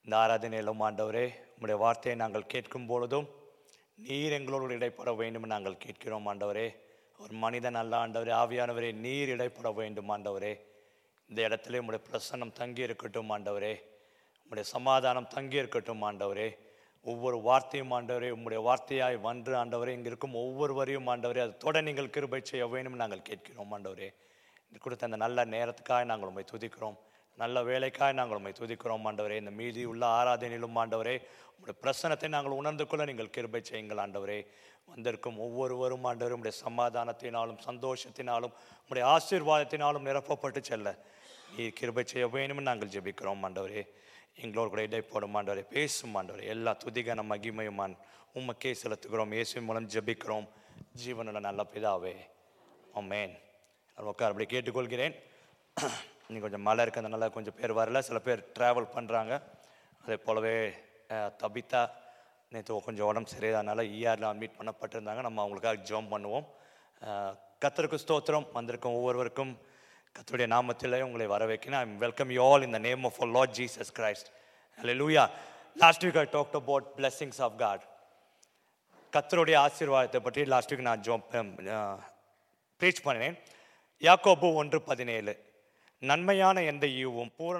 இந்த ஆராதனையிலும் ஆண்டவரே உம்முடைய வார்த்தையை நாங்கள் கேட்கும் பொழுதும் நீர் எங்களோடு இடைப்பட வேண்டும் நாங்கள் கேட்கிறோம் ஆண்டவரே ஒரு மனிதன் அல்ல ஆண்டவரே ஆவியானவரே நீர் இடைப்பட வேண்டும் ஆண்டவரே இந்த இடத்துல உம்முடைய பிரசன்னம் தங்கி இருக்கட்டும் ஆண்டவரே உம்முடைய சமாதானம் தங்கி இருக்கட்டும் ஆண்டவரே ஒவ்வொரு வார்த்தையும் ஆண்டவரே உம்முடைய வார்த்தையாய் வந்து ஆண்டவரே இங்கே இருக்கும் ஒவ்வொருவரையும் ஆண்டவரே அது தொட நீங்கள் கிருபை செய்ய வேண்டும் நாங்கள் கேட்கிறோம் ஆண்டவரே நீர் கொடுத்த அந்த நல்ல நேரத்துக்காக நாங்கள் உண்மை துதிக்கிறோம் நல்ல வேலைக்காக நாங்கள் உண்மை துதிக்கிறோம் ஆண்டவரே இந்த மீதி உள்ள ஆராதனையிலும் ஆண்டவரே உங்களுடைய பிரசனத்தை நாங்கள் உணர்ந்து கொள்ள நீங்கள் கிருபை செய்யுங்கள் ஆண்டவரே வந்திருக்கும் ஒவ்வொருவரும் ஆண்டவரே உடைய சமாதானத்தினாலும் சந்தோஷத்தினாலும் உடைய ஆசீர்வாதத்தினாலும் நிரப்பப்பட்டு செல்ல நீர் கிருபை செய்ய வேணும்னு நாங்கள் ஜெபிக்கிறோம் ஆண்டவரே எங்களோடு கூட இடை போடும் ஆண்டவரே பேசும் ஆண்டவரே எல்லா துதிகன மகிமையுமான் உமக்கே செலுத்துகிறோம் இயேசுவின் மூலம் ஜெபிக்கிறோம் ஜீவனுள்ள நல்ல பிதாவே ஆமென் நான் உட்கார் அப்படி கேட்டுக்கொள்கிறேன் இன்னும் கொஞ்சம் மழை இருக்கிறதுனால கொஞ்சம் பேர் வரல சில பேர் ட்ராவல் பண்ணுறாங்க அதே போலவே அஹ், தபிதா நேற்று கொஞ்சம் உடம்பு சரியாதனால ஈஆரில் அட்மிட் பண்ணப்பட்டிருந்தாங்க நம்ம அவங்களுக்காக ஜோம் பண்ணுவோம் அஹ், கர்த்தருக்கு ஸ்தோத்திரம் வந்திருக்கும் ஒவ்வொருவருக்கும் கர்த்தருடைய நாமத்திலே உங்களை வர வைக்கணும் I welcome you all in the name of Lord Jesus Christ hallelujah last week I talked about blessings of God கர்த்தருடைய ஆசீர்வாதத்தை பற்றி லாஸ்ட் வீக் நான் ஜோம் ப்ரீச் பண்ணினேன் யாக்கோபு ஒன்று பதினேழு நன்மையான எந்த ஈவும் பூரண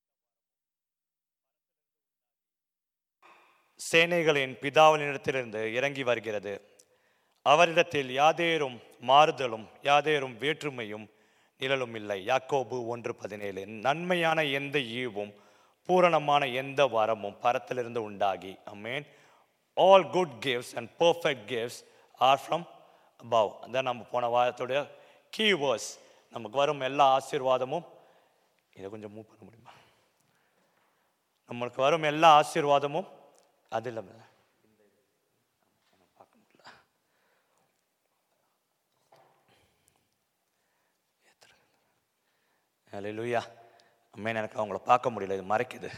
சேனைகளின் பிதாவினிடத்திலிருந்து இறங்கி வருகிறது அவரிடத்தில் யாதேரும் மாறுதலும் யாதேரும் வேற்றுமையும் நிழலும் இல்லை யாக்கோபு ஒன்று பதினேழு நன்மையான எந்த ஈவும் பூரணமான எந்த வரமும் பரத்திலிருந்து உண்டாகி amen all good gives and perfect gives are from above அதான் நம்ம போன வாரத்துடைய கீ வேர்ஸ் நமக்கு வரும் எல்லா ஆசீர்வாதமும் இதை கொஞ்சம் மூவ் பண்ண முடியுமா நம்மளுக்கு வரும் எல்லா ஆசீர்வாதமும் அது இல்லை பார்க்க முடியல ஹalleluya அம்மேன் எனக்கு அவங்கள பார்க்க முடியல இது மறைக்குது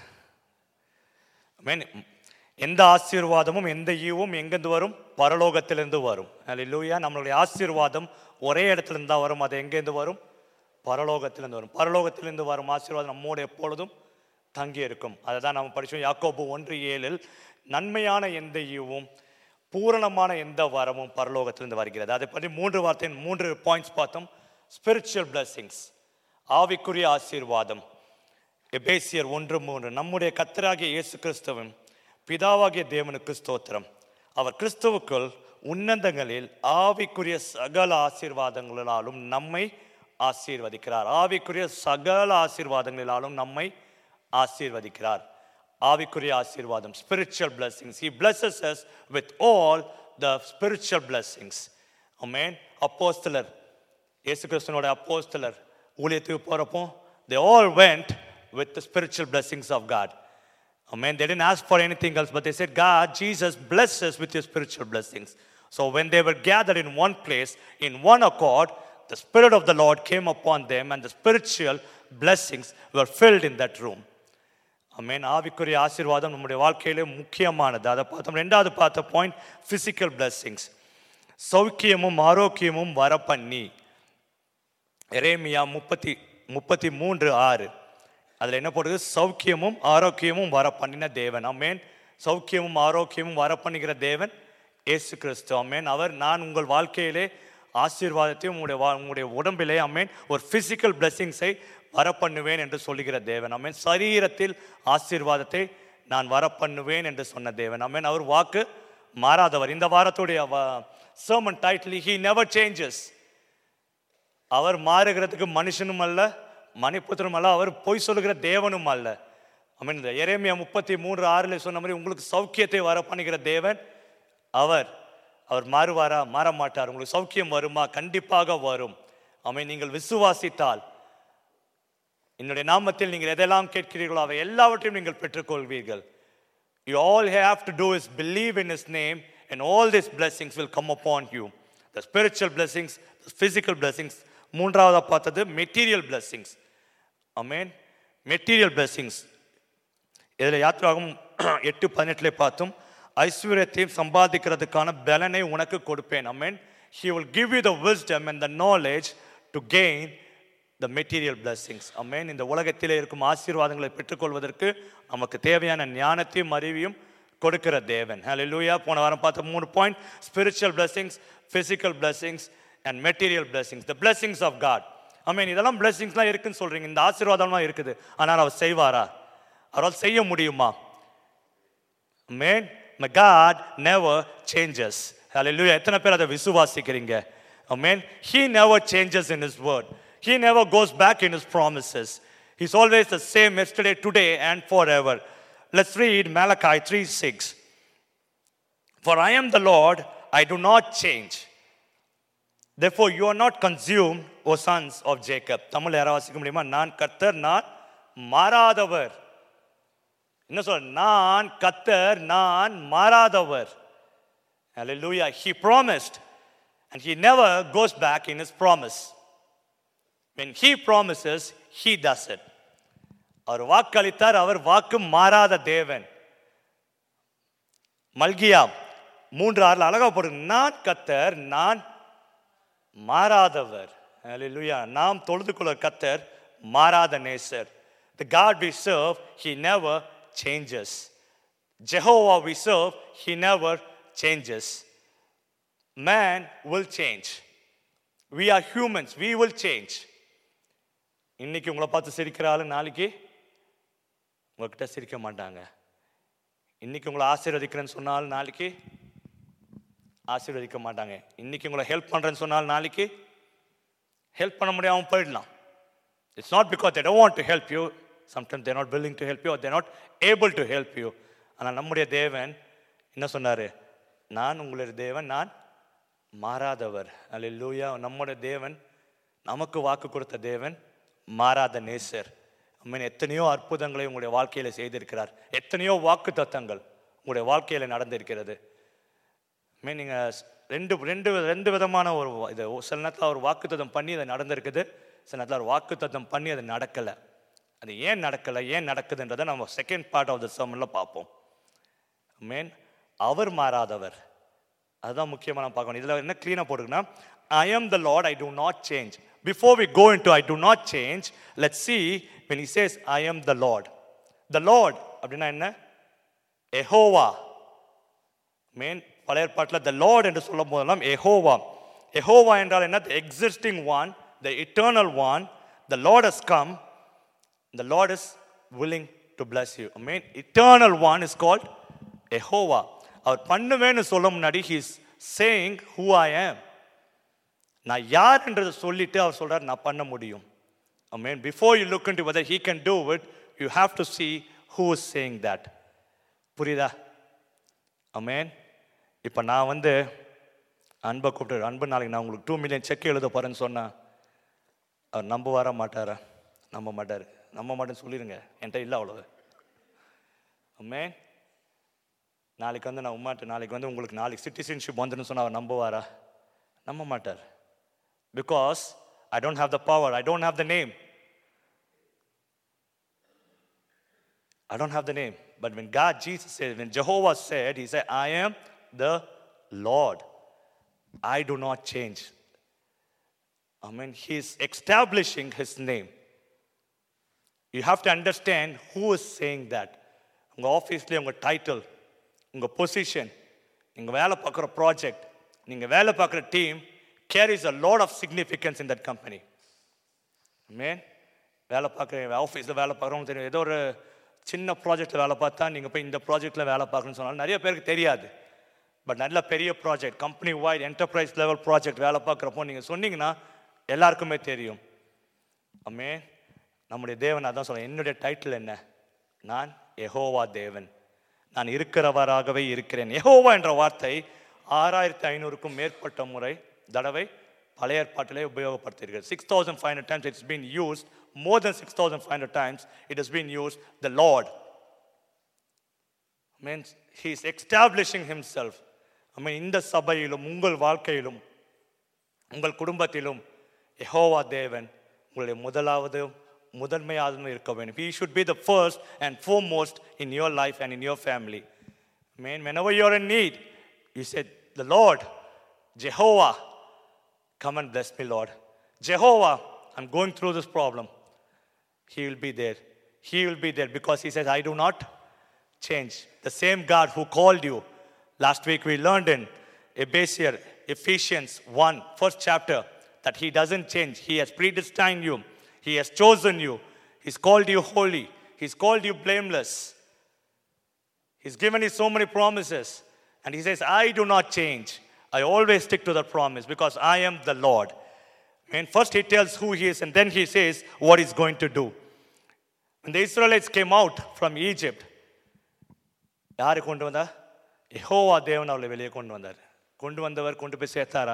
அம்மேன் எந்த ஆசீர்வாதமும் எந்த ஈவும் எங்கேருந்து வரும் பரலோகத்திலிருந்து வரும் ஹalleluya நம்மளுடைய ஆசீர்வாதம் ஒரே இடத்துல இருந்து தான் வரும் அது எங்கேருந்து வரும் பரலோகத்திலிருந்து வரும் பரலோகத்திலிருந்து வரும் ஆசீர்வாதம் நம்மோடு எப்பொழுதும் தங்கி இருக்கும் அதை தான் நம்ம படிச்சோம் யாக்கோபு ஒன்று ஏழில் நன்மையான எந்த ஈவும் பூரணமான எந்த வரமும் பரலோகத்திலிருந்து வருகிறது அதை பற்றி மூன்று வார்த்தையின் மூன்று பாயிண்ட்ஸ் பார்த்தோம் ஸ்பிரிச்சுவல் blessings ஆவிக்குரிய ஆசீர்வாதம் எபேசியர் ஒன்று மூன்று நம்முடைய கத்தராகிய இயேசு கிறிஸ்துவின் பிதாவாகிய தேவனுக்கு ஸ்தோத்திரம் அவர் கிறிஸ்துவுக்குள் உன்னதங்களில் ஆவிக்குரிய சகல ஆசீர்வாதங்களினாலும் நம்மை ஆசீர்வதிக்கிறார் ஆவிக்குரிய சகல ஆசீர்வாதங்களினாலும் நம்மை ஆசீர்வதிக்கிறார் ஆவிக்குரிய ஆசீர்வாதம் spiritual blessings he blesses us with all the spiritual blessings amen அப்போஸ்தலர் இயேசு கிறிஸ்துவனோட அப்போஸ்தலர் ஊழியத்துக்கு போறப்போ they all went with the spiritual blessings of God Amen. They didn't ask for anything else, but they said, God, Jesus, bless us with your spiritual blessings. So when they were gathered in one place, in one accord, the Spirit of the Lord came upon them, and the spiritual blessings were filled in that room. அமேன் ஆவிக்குரிய ஆசீர்வாதம் நம்முடைய வாழ்க்கையிலே முக்கியமானது அதை பார்த்தோம் ரெண்டாவது பார்த்த point physical blessings சௌக்கியமும் ஆரோக்கியமும் வர பண்ணி எரேமியா முப்பத்தி முப்பத்தி மூன்று ஆறு அதில் என்ன போடுது சௌக்கியமும் ஆரோக்கியமும் வர பண்ணின தேவன் அமேன் சௌக்கியமும் ஆரோக்கியமும் வர பண்ணுகிற தேவன் இயேசு கிறிஸ்து அமேன் அவர் நான் உங்கள் வாழ்க்கையிலே ஆசீர்வாதத்தையும் உங்களுடைய வா உங்களுடைய உடம்பிலே அமேன் ஒரு ஃபிசிக்கல் பிளெஸ்ஸிங்ஸை வர பண்ணுவேன் என்று சொல்லுகிற தேவன் அமேன் சரீரத்தில் ஆசீர்வாதத்தை நான் வர பண்ணுவேன் என்று சொன்ன தேவன் அமேன் அவர் வாக்கு மாறாதவர் இந்த வாரத்துடைய sermon title he never changes அவர் மாறுகிறதுக்கு மனுஷனும் அல்ல மணிப்புத்திரனும் அல்ல அவர் பொய் சொல்லுகிற தேவனும் அல்ல ஐ மீன் இந்த எரேமியா முப்பத்தி மூன்று ஆறுல சொன்ன மாதிரி உங்களுக்கு சௌக்கியத்தை வர பண்ணுகிற தேவன் அவர் அவர் மாறுவாரா மாற மாட்டார் உங்களுக்கு சௌக்கியம் வருமா கண்டிப்பாக வரும் அமை நீங்கள் விசுவாசித்தால் என்னுடைய நாமத்தில் நீங்கள் எதெல்லாம் கேட்கிறீர்களோ அவை எல்லாவற்றையும் நீங்கள் பெற்றுக்கொள்வீர்கள் You all have to do is believe in His name, and all these blessings will come upon you. The spiritual blessings, the physical blessings. மூன்றாவதாக பார்த்தது material blessings. Amen. Material blessings. இதில் யாத்திராகும் எட்டு பதினெட்டுல பார்த்தோம் ஐஸ்வர்யத்தையும் சம்பாதிக்கிறதுக்கான பலனை உனக்கு கொடுப்பேன் amen he will give you the wisdom and the knowledge to gain the material blessings amen இந்த உலகத்திலே இருக்கும் ஆசீர்வாதங்களை பெற்றுக்கொள்வதற்கு நமக்கு தேவையான ஞானத்தையும் அறிவையும் கொடுக்கிற தேவன் ஹalleluya போன வாரம் பார்த்த மூணு point spiritual blessings physical blessings and material blessings the blessings of god amen இதெல்லாம் blessingsலாம் இருக்குன்னு சொல்றீங்க இந்த ஆசீர்வாதம்லாம் இருக்குது ஆனால் அவர் செய்வாரா அவரால் செய்ய முடியுமா Amen. My God never changes. Hallelujah. எத்தனை பேர் அதை விசுவாசிக்கிறீங்க Amen. He never changes in His word. He never goes back in His promises. He's always the same yesterday, today, and forever. Let's read Malachi 3 6. For I am the Lord, I do not change. Therefore, you are not consumed, O sons of Jacob. Tamil யாராவது வாசிக்க முடியுமா நான் கர்த்தர் நான் மாறாதவர் என்ன சொல்ற நான் கத்தர் நான் மாறாதவர் Hallelujah. He promised and he never goes back in his promise. When he promises, he does it. அவர் வாக்களித்தார் அவர் வாக்கு மாறாத தேவன் மல்கியா மூன்று ஆறுல அழகா போடு நான் கத்தர் நான் மாறாதவர் Hallelujah. நாம் தொழுது கொள்ள கத்தர் மாறாத நேசர் The God we serve, He never changes. Jehovah we serve, He never changes. Man will change. We are humans, we will change. இன்னைக்கு உங்களை பார்த்து சிரிக்கிற ஆளு நாளைக்கு உங்ககிட்ட சிரிக்க மாட்டாங்க இன்னைக்கு உங்களை ஆசீர்வதிக்கிறேன்னு சொன்னாலும் நாளைக்கு ஆசீர்வதிக்க மாட்டாங்க இன்னைக்கு உங்களை ஹெல்ப் பண்றேன்னு சொன்னால் நாளைக்கு ஹெல்ப் பண்ண முடியாமல் போயிடலாம் it's not because they don't want to help you sometimes they're not willing to help you they're not able to help you ஆனால் நம்முடைய தேவன் என்ன சொன்னார் நான் உங்களுடைய தேவன் நான் மாறாதவர் அல்லேலூயா நம்முடைய தேவன் நமக்கு வாக்கு கொடுத்த தேவன் மாறாத நேசர் அம்மன் எத்தனையோ அற்புதங்களை உங்களுடைய வாழ்க்கையில் செய்திருக்கிறார் எத்தனையோ வாக்கு தத்தங்கள் உங்களுடைய வாழ்க்கையில் நடந்திருக்கிறது மீன் நீங்கள் ரெண்டு ரெண்டு ரெண்டு விதமான ஒரு வா- இது சில நேரத்தில் ஒரு வாக்குத்தத்தம் பண்ணி அது நடந்திருக்குது சில நேரத்தில் ஒரு வாக்குத்தத்தம் பண்ணி அது நடக்கலை அது ஏன் நடக்கலை ஏன் நடக்குதுன்றதை நம்ம செகண்ட் பார்ட் ஆஃப் த சர்மனில் பார்ப்போம் மீன் அவர் மாறாதவர் அதுதான் முக்கியமாக நம்ம பார்க்கணும் இதில் என்ன க்ளீனாக போட்டுக்கன்னா I am the Lord I do not change before we go into I do not change let see when he says I am the Lord the Lord அப்படின்னா என்ன எஹோவா மேன் பழைய ஏற்பாட்டில் த லார்ட் என்று சொல்லும் போதெல்லாம் Jehovah Jehovah என்றால் என்ன the existing one the eternal one the Lord has come the Lord is willing to bless you. I mean, eternal one is called Jehovah. அவர் பண்ணுவேன்னு சொல்ல முன்னாடி he's saying who I am நான் யார்ன்றதை சொல்லிட்டு அவர் சொல்றார் நான் பண்ண முடியும் I mean, before you look into whether he can do it, you have to see who is saying that. புரியுதா அமேன் இப்போ நான் வந்து அன்பை கூப்பிட்டு அன்பு நாளைக்கு நான் உங்களுக்கு டூ மில்லியன் செக் எழுத போறேன்னு சொன்னா அவர் நம்ப வர மாட்டாரா நம்ப மாட்டார் நம்ப மாட்டேன்னு சொல்லிடுங்க என்கிட்ட இல்லை அவ்வளவு அம்மே நாளைக்கு வந்து நான் உமாட்ட நாளைக்கு வந்து உங்களுக்கு நாளைக்கு சிட்டிசன்ஷிப் வந்துன்னு சொன்னா அவர் நம்புவாரா நம்ப மாட்டார் because I don't have the power I don't have the name I don't have the name. But when God, Jesus said, when Jehovah said, He said, I am the Lord. I do not change. I mean, He's establishing His name. You have to understand who is saying that. உங்கள் ஆஃபீஸ்லேயே உங்கள் title உங்கள் position நீங்கள் வேலை பார்க்குற project நீங்கள் வேலை பார்க்குற team carries a lot of significance in that company man வேலை பார்க்குற ஆஃபீஸில் வேலை பார்க்குறவங்க தெரியும் ஏதோ ஒரு சின்ன ப்ராஜெக்ட்டில் வேலை பார்த்தா நீங்கள் போய் இந்த ப்ராஜெக்ட்டில் வேலை பார்க்கணும்னு சொன்னாலும் நிறைய பேருக்கு தெரியாது பட் நல்ல பெரிய project company wide enterprise level project வேலை பார்க்குறப்போ நீங்கள் சொன்னீங்கன்னா எல்லாருக்குமே தெரியும் அம்மே நம்முடைய தேவன் அதான் சொல்ல என்னுடைய டைட்டில் என்ன நான் எஹோவா தேவன் நான் இருக்கிறவராகவே இருக்கிறேன் எஹோவா என்ற வார்த்தை ஆறாயிரத்தி ஐநூறுக்கும் மேற்பட்ட முறை தடவை பழைய ஏற்பாட்டிலே உபயோகப்படுத்தியிருக்கிறது six thousand five hundred times it's been used more then six thousand five hundred times it is been used the Lord means he is establishing himself I mean இந்த சபையிலும் உங்கள் வாழ்க்கையிலும் உங்கள் குடும்பத்திலும் யெகோவா தேவன் உங்களுடைய முதலாவது முதன்மையாகவும் இருக்க வேண்டும் he should be the first and foremost in your life and in your family man whenever you're in need you said the lord jehovah come and bless me lord jehovah I'm going through this problem. He will be there. He will be there because He says, I do not change. The same God who called you. Last week we learned in Ephesians, Ephesians 1, first chapter, that He doesn't change. He has predestined you, He has chosen you, He's called you holy, He's called you blameless. He's given you so many promises. And He says, I do not change. I always stick to the promise because I am the Lord. And first He tells who He is, and then He says what He's going to do. When the Israelites came out from Egypt, யாரு கொண்டு வந்தா யெகோவா தேவன் அவளை வெளியே கொண்டு வந்தார் கொண்டு வந்தவர் கொண்டு போய் சேர்த்தாரா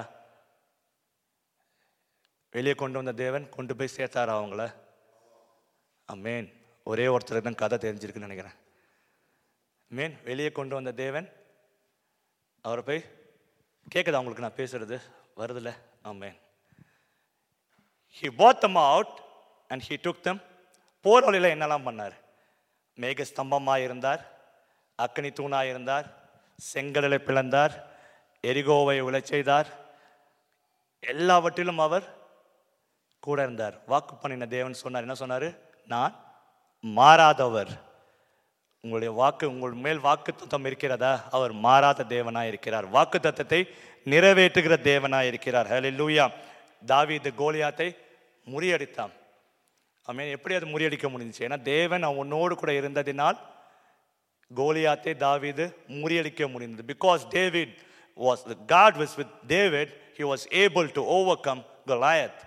வெளியே கொண்டு வந்த தேவன் கொண்டு போய் சேர்த்தாரா அவங்கள அமேன் ஒரே ஒருத்தருக்கு தான் கதை தெரிஞ்சிருக்குன்னு நினைக்கிறேன் மீன் வெளியே கொண்டு வந்த தேவன் அவரை போய் கேட்குதா உங்களுக்கு நான் பேசுறது வருதுல்ல amen he bought them out and he took them போர் வழியில் என்னெல்லாம் பண்ணார் மேக ஸ்தம்பமாக இருந்தார் அக்னி தூணாக இருந்தார் செங்கடலை பிளந்தார் எரிகோவை உழச் செய்தார் எல்லாவற்றிலும் அவர் கூட இருந்தார் வாக்கு பண்ணின தேவன் சொன்னார் என்ன சொன்னார் நான் மாறாதவர் உங்களுடைய வாக்கு உங்கள் மேல் வாக்கு தத்துவம் இருக்கிறதா அவர் மாறாத தேவனாய் இருக்கிறார் வாக்கு தத்தத்தை நிறைவேற்றுகிற தேவனாய் இருக்கிறார் ஹalleluya தாவீது கோலியாத்தை முறியடித்தான் அவன் எப்படி அது முறியடிக்க முடிஞ்சுச்சு ஏன்னா தேவன் அவனோடு கூட இருந்ததினால் கோலியாத்தை தாவீது முறியடிக்க முடிந்தது பிகாஸ் David was God was with David he was able to overcome goliath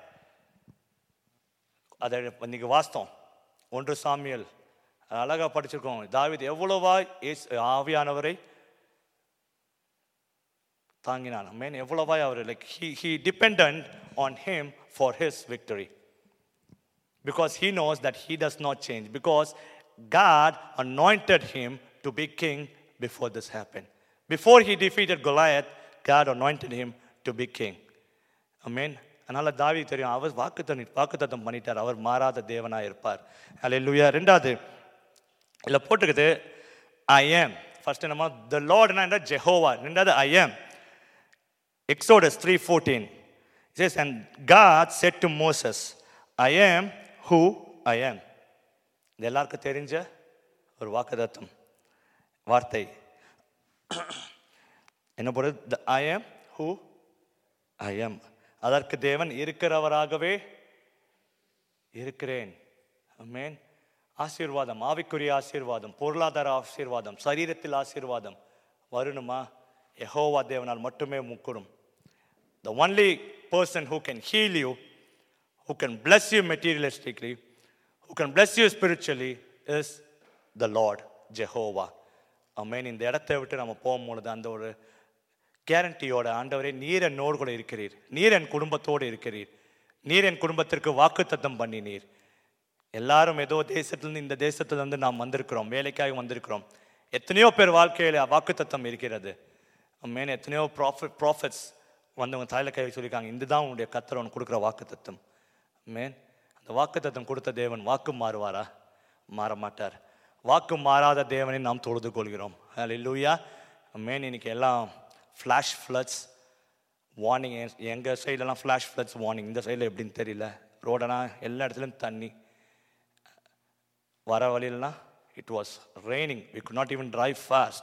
அதை இன்னைக்கு வாஸ்தவம் ஒன்று சாமியல் அழகா படிச்சிருக்கோம் தாவீது எவ்வளவா இயேசு ஆவியானவரை தாங்கினான் மேன் எவ்வளவாய் அவர் like he he dependent on him for his victory because he knows that he does not change because God anointed him to be king before this happened before he defeated Goliath God anointed him to be king amen அதனால தாவி தெரியும் அவர் வாக்கு தண்ணி வாக்குத்தத்தம் பண்ணிட்டார் அவர் மாறாத தேவனாக இருப்பார் அல்லேலூயா ரெண்டாவது இதில் போட்டுக்குது ஐ ஏம் ஃபர்ஸ்ட் நம்ம த லார்ட்னா ஜெஹோவா ரெண்டாவது I am Exodus three fourteen says and God said to Moses I am who I am இது எல்லாருக்கும் தெரிஞ்ச ஒரு வாக்குதத்தம் வார்த்தை என்ன போடுறது ஐ am who I am அதற்கு தேவன் இருக்கிறவராகவே இருக்கிறேன் ஆமென் ஆசீர்வாதம் ஆவிக்குரிய ஆசீர்வாதம் பொருளாதார ஆசீர்வாதம் சரீரத்தில் ஆசீர்வாதம் வரணுமா யெகோவா தேவனால் மட்டுமே முக்கூடும் The only person who can heal you, who can bless you materialistically, who can bless you spiritually is the Lord, Jehovah. அமேன் இந்த இடத்தை விட்டு நம்ம போகும்பொழுது அந்த ஒரு கேரண்டியோட ஆண்டவரே நீர் என்னோடு கூட இருக்கிறீர் நீர் என் குடும்பத்தோடு இருக்கிறீர் நீர் என் குடும்பத்திற்கு வாக்குத்தத்தம் பண்ணினீர் எல்லாரும் ஏதோ தேசத்திலிருந்து இந்த தேசத்திலிருந்து நாம் வந்திருக்கிறோம் வேலைக்காக வந்திருக்கிறோம் எத்தனையோ பேர் வாழ்க்கையில் வாக்குத்தத்தம் இருக்கிறது மேன் எத்தனையோ ப்ராஃபிட் ப்ராஃபிட்ஸ் வந்தவங்க தாயில கை சொல்லியிருக்காங்க இதுதான் உன்னுடைய கத்தர் உனக்கு கொடுக்குற வாக்குத்தத்தம் மேன் அந்த வாக்குத்தத்தம் கொடுத்த தேவன் வாக்கு மாறுவாரா மாற மாட்டார் வாக்கு மாறாத தேவனை நாம் தொழுது கொள்கிறோம் இல்லையா மேன் இன்னைக்கு எல்லாம் ஃப்ளாஷ் ஃப்ளட்ஸ் வார்னிங் எங்கள் சைடெல்லாம் ஃப்ளாஷ் ஃப்ளட்ஸ் வார்னிங் இந்த சைடில் எப்படின்னு தெரியல ரோடெல்லாம் எல்லா இடத்துலையும் தண்ணி வர வழியிலலாம் it was raining we could not even drive fast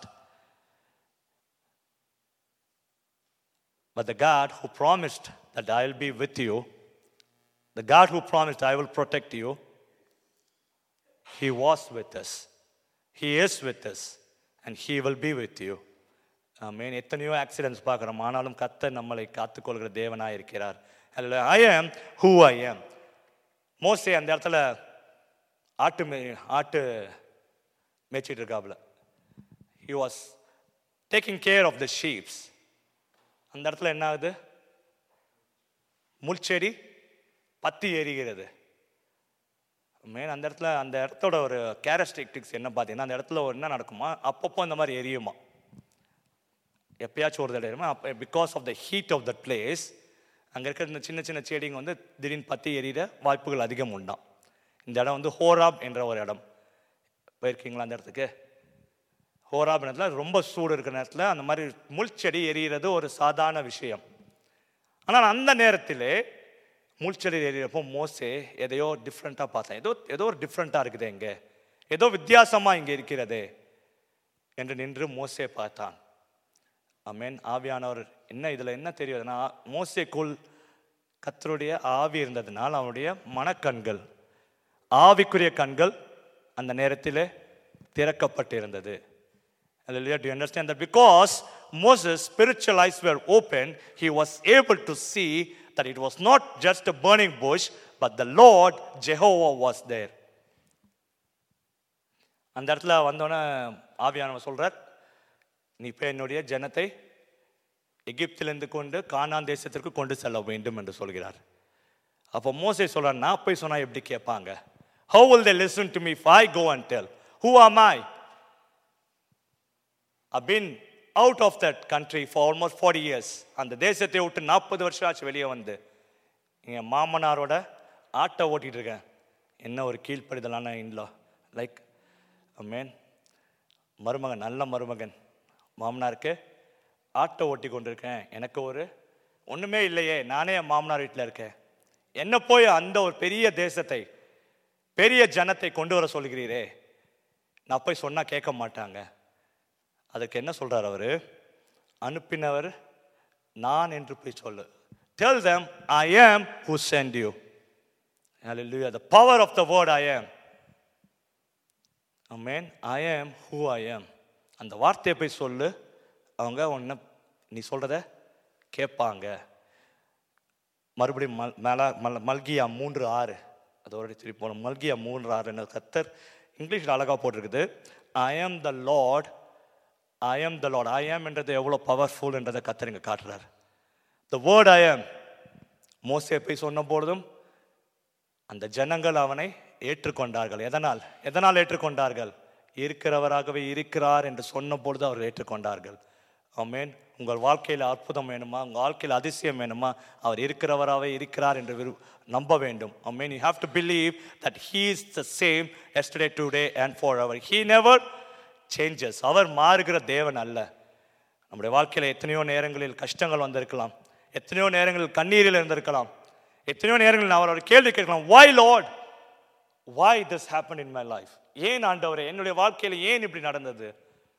But the God who promised that I will be with you, the God who promised I will protect you, He was with us. He is with us. And He will be with you. Amen எத்தனையோ accidents பார்க்குறோம் ஆனாலும் கத்த நம்மளை காத்துக்கொள்கிற தேவனாக இருக்கிறார் ஐ ஆம் who I ஆம் mostly அந்த இடத்துல ஆட்டு மே ஆட்டு மேய்ச்சிட்டு இருக்காப்புல he was taking care of the sheeps அந்த இடத்துல என்ன ஆகுது முள்செடி பத்தி எரிகிறது மெயின் அந்த இடத்துல அந்த இடத்தோட ஒரு கேரஸ்டிக்டிக்ஸ் என்ன பார்த்தீங்கன்னா அந்த இடத்துல ஒரு என்ன நடக்குமா அப்பப்போ இந்த மாதிரி எரியுமா எப்பயாச்சும் ஒரு தடவை எரியுமா அப்போ because of the heat of the place அங்கே இருக்கிற இந்த சின்ன சின்ன செடிங்க வந்து திடீர்னு பத்தி எரியிற வாய்ப்புகள் அதிகம் உண்டாம் இந்த இடம் வந்து ஹோராப் என்ற ஒரு இடம் போயிருக்கீங்களா அந்த இடத்துக்கு ஹோராப் நேரத்தில் ரொம்ப சூடு இருக்கிற நேரத்தில் அந்த மாதிரி முள் செடி எரியிறது ஒரு சாதாரண விஷயம் ஆனால் அந்த நேரத்தில் மூழ்ச்செடி ஏறியப்போ மோசே எதையோ டிஃப்ரெண்ட்டாக பார்த்தேன் ஏதோ ஏதோ ஒரு டிஃப்ரெண்ட்டாக இருக்குது இங்கே ஏதோ வித்தியாசமாக இங்கே இருக்கிறதே என்று நின்று மோசே பார்த்தான் அமேன் ஆவியானவர் என்ன இதில் என்ன தெரியுதுன்னா மோசேக்குள் கத்தருடைய ஆவி இருந்ததுனால் அவனுடைய மனக்கண்கள் ஆவிக்குரிய கண்கள் அந்த நேரத்தில் திறக்கப்பட்டிருந்தது Hallelujah. Do you understand that? Because Moses' spiritual eyes were open, he was able to see that it was not just a burning bush, but the Lord Jehovah was there. அந்த இடத்துல வந்தோன்னே ஆவியானவர் சொல்றார் நீ இப்போ என்னுடைய ஜனத்தை எகிப்திலிருந்து கொண்டு கானான் தேசத்திற்கு கொண்டு செல்ல வேண்டும் என்று சொல்கிறார் அப்போ மோசே சொல்றார் நான் போய் சொன்னா எப்படி கேட்பாங்க how will they listen to me if I go and tell who am I I've been out of that country for almost 40 years அந்த தேசத்தை விட்டு நாற்பது வருஷம் ஆச்சு வெளியே வந்து என் மாமனாரோட ஆட்டை ஓட்டிட்டு இருக்கேன் என்ன ஒரு கீழ்ப்படிதலான இன்லோ லைக் மேன் மருமகன் நல்ல மருமகன் மாமனாருக்கு ஆட்டை ஓட்டி கொண்டிருக்கேன் எனக்கு ஒரு ஒன்றுமே இல்லையே நானே என் மாமனார் வீட்டில் இருக்கேன் என்ன போய் அந்த ஒரு பெரிய தேசத்தை பெரிய ஜனத்தை கொண்டு வர சொல்கிறீரே நான் போய் சொன்னால் கேட்க மாட்டாங்க அதுக்கு என்ன சொல்றார் அவரு அனுப்பினவர் நான் என்று போய் சொல்லு tell them i am who sent you hallelujah the power of the word i am amen i am who i am அந்த வார்த்தையை போய் சொல்லு அவங்க உன்னை நீ சொல்றத கேட்பாங்க மறுபடியும் மல் மேல மல் மல்கியா மூன்று ஆறு அதோட திருப்பி போகணும் மல்கியா மூன்று ஆறு என்ன கத்தர் இங்கிலீஷில் அழகாக போட்டிருக்குது ஐ ஆம் த லார்ட் ஐ ஆம் த லார்ட் ஐ ஆம் என்றது எவ்வளோ பவர்ஃபுல் என்றதை கத்தர் இங்கே காட்டுறார் த வேர்ட் ஐ ஆம் மோசே போய் சொன்ன பொழுதும் அந்த ஜனங்கள் அவனை ஏற்றுக்கொண்டார்கள் எதனால் எதனால் ஏற்றுக்கொண்டார்கள் இருக்கிறவராகவே இருக்கிறார் என்று சொன்ன பொழுது அவர் ஏற்றுக்கொண்டார்கள் ஆமென் உங்கள் வாழ்க்கையில் அற்புதம் வேணுமா உங்கள் வாழ்க்கையில் அதிசயம் வேணுமா அவர் இருக்கிறவராகவே இருக்கிறார் என்று விரு நம்ப வேண்டும் amen you have to believe that he is the same yesterday today and forever he never changes அவர் மாறுகிற தேவன் அல்ல நம்முடைய வாழ்க்கையில் எத்தனையோ நேரங்களில் கஷ்டங்கள் வந்திருக்கலாம் எத்தனையோ நேரங்களில் கண்ணீரில் இருந்திருக்கலாம் எத்தனையோ நேரங்களில் நான் அவரோட கேள்வி கேட்கலாம் why lord why this happened in my life ஏன் ஆண்டவரே என்னுடைய வாழ்க்கையில் ஏன் இப்படி நடந்தது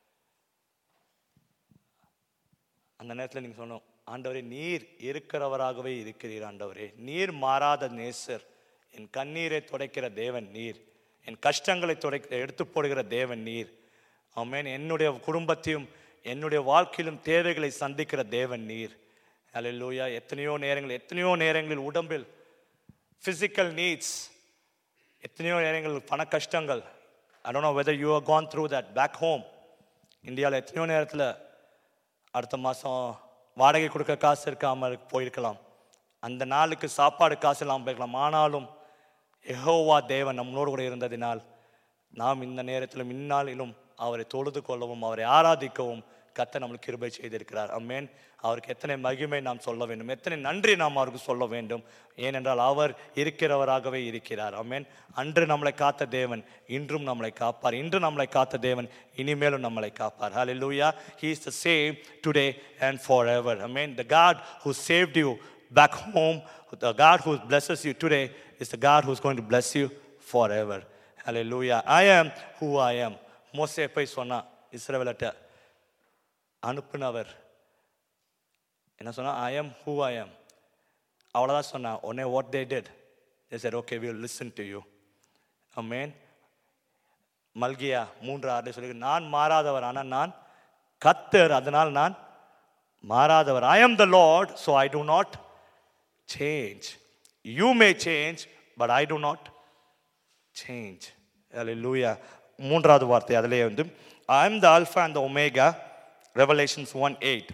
அந்த நேரத்தில் நீங்கள் சொன்னோம் ஆண்டவரே நீர் இருக்கிறவராகவே இருக்கிறீர் ஆண்டவரே நீர் மாறாத நேசர் என் கண்ணீரை துடைக்கிற தேவன் நீர் என் கஷ்டங்களை துடை எடுத்து போடுகிற தேவன் நீர் ஆமென் என்னுடைய குடும்பத்தையும் என்னுடைய வாழ்க்கையிலும் தேவைகளை சந்திக்கிற தேவன் நீர் அல்லேலூயா எத்தனையோ நேரங்கள் எத்தனையோ நேரங்களில் உடம்பில் ஃபிசிக்கல் நீட்ஸ் எத்தனையோ நேரங்கள் பண கஷ்டங்கள் I don't know whether you are gone through that back home இந்தியாவில் எத்தனையோ நேரத்தில் அடுத்த மாதம் வாடகை கொடுக்க காசு இருக்காமல் போயிருக்கலாம் அந்த நாளுக்கு சாப்பாடு காசு இல்லாமல் போயிருக்கலாம் ஆனாலும் யெகோவா தேவன் நம்மளோடு கூட இருந்ததினால் நாம் இந்த நேரத்திலும் இந்நாளிலும் அவரை தொழுது கொள்ளவும் அவரை ஆராதிக்கவும் கத்த நம்மளுக்கு கிருபை செய்திருக்கிறார் அம்மேன் அவருக்கு எத்தனை மகிமை நாம் சொல்ல வேண்டும் எத்தனை நன்றி நாம் அவருக்கு சொல்ல வேண்டும் ஏனென்றால் அவர் இருக்கிறவராகவே இருக்கிறார் அம்மேன் அன்று நம்மளை காத்த தேவன் இன்றும் நம்மளை காப்பார் இன்று நம்மளை காத்த தேவன் இனிமேலும் நம்மளை காப்பார் hallelujah he is the same today and forever amen the god who saved you back home the god who blesses you today is the god who's going to bless you forever hallelujah i am who i am மோசே போய் சொன்னா இஸ்ரவேலட்ட அனுப்புனவர் என்ன சொன்னா I am who I am அவ்வளோதான் சொன்னா உடனே what they did they said okay will listen to you amen மல்கியா மூன்று ஆறு சொல்லி நான் மாறாதவர் ஆனால் நான் கத்தர் அதனால் நான் மாறாதவர் I am the lord so I do not change you may change but I do not change hallelujah மூன்றாவது வார்த்தை அதிலே வந்து ஐ am the alpha and the omega revelations 1 8